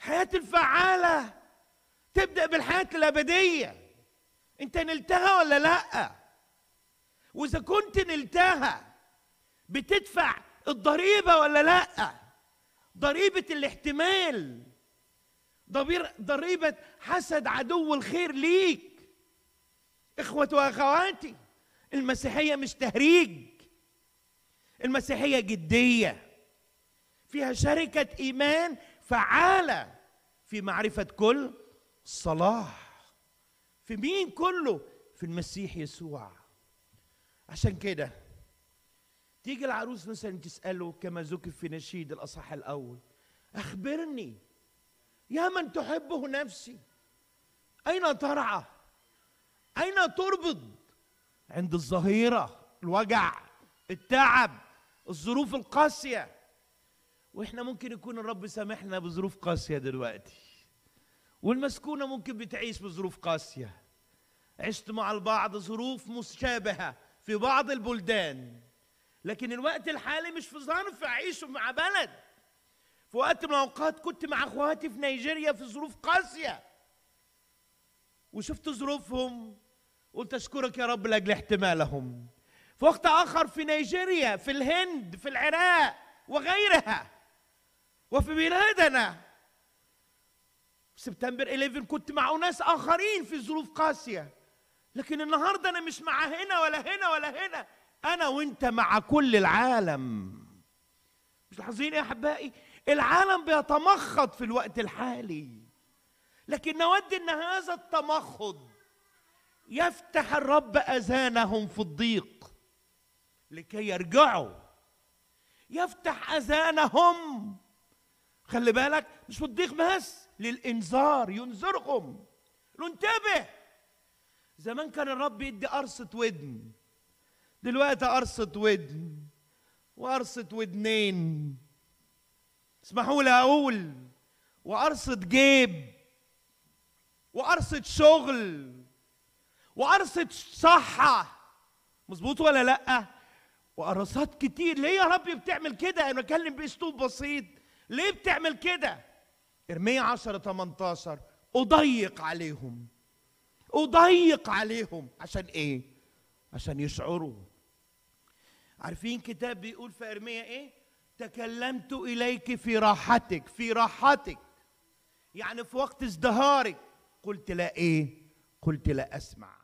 الحياة الفعالة تبدأ بالحياة الأبدية أنت نلتها ولا لأ؟ وإذا كنت نلتها بتدفع الضريبة ولا لأ؟ ضريبة الاحتمال ضبير- ضريبة حسد عدو الخير ليك إخوة وأخواتي المسيحية مش تهريج المسيحية جدية فيها شركة إيمان فعالة في معرفة كل صلاح في مين كله في المسيح يسوع عشان كده تيجي العروس مثلا تسأله كما ذكر في نشيد الأصح الأول أخبرني يا من تحبه نفسي أين ترعى أين تربض عند الظهيرة الوجع التعب الظروف القاسية واحنا ممكن يكون الرب سامحنا بظروف قاسية دلوقتي والمسكونة ممكن بتعيش بظروف قاسية عشت مع البعض ظروف مشابهة في بعض البلدان لكن الوقت الحالي مش في ظرف أعيشه مع بلد في وقت من الأوقات كنت مع أخواتي في نيجيريا في ظروف قاسية وشفت ظروفهم قلت أشكرك يا رب لأجل احتمالهم في وقت آخر في نيجيريا في الهند في العراق وغيرها وفي بلادنا في سبتمبر 11 كنت مع أناس آخرين في ظروف قاسية لكن النهاردة أنا مش مع هنا ولا هنا ولا هنا أنا وأنت مع كل العالم مش لاحظين يا أحبائي العالم بيتمخض في الوقت الحالي لكن نود أن هذا التمخض يفتح الرب أذانهم في الضيق لكي يرجعوا يفتح أذانهم خلي بالك مش في الضيق بس للإنذار ينذرهم له انتبه زمان كان الرب يدي قرصة ودن دلوقتي قرصة ودن وقرصة ودنين اسمحوا لي أقول وقرصة جيب وقرصة شغل وقرصة صحة مظبوط ولا لأ؟ وقرصات كتير ليه يا رب بتعمل كده؟ أنا بتكلم بأسلوب بسيط ليه بتعمل كده؟ ارميا 10 18 أضيق عليهم أضيق عليهم عشان إيه؟ عشان يشعروا عارفين كتاب بيقول في ارميا ايه تكلمت اليك في راحتك في راحتك يعني في وقت ازدهارك قلت لا ايه قلت لا اسمع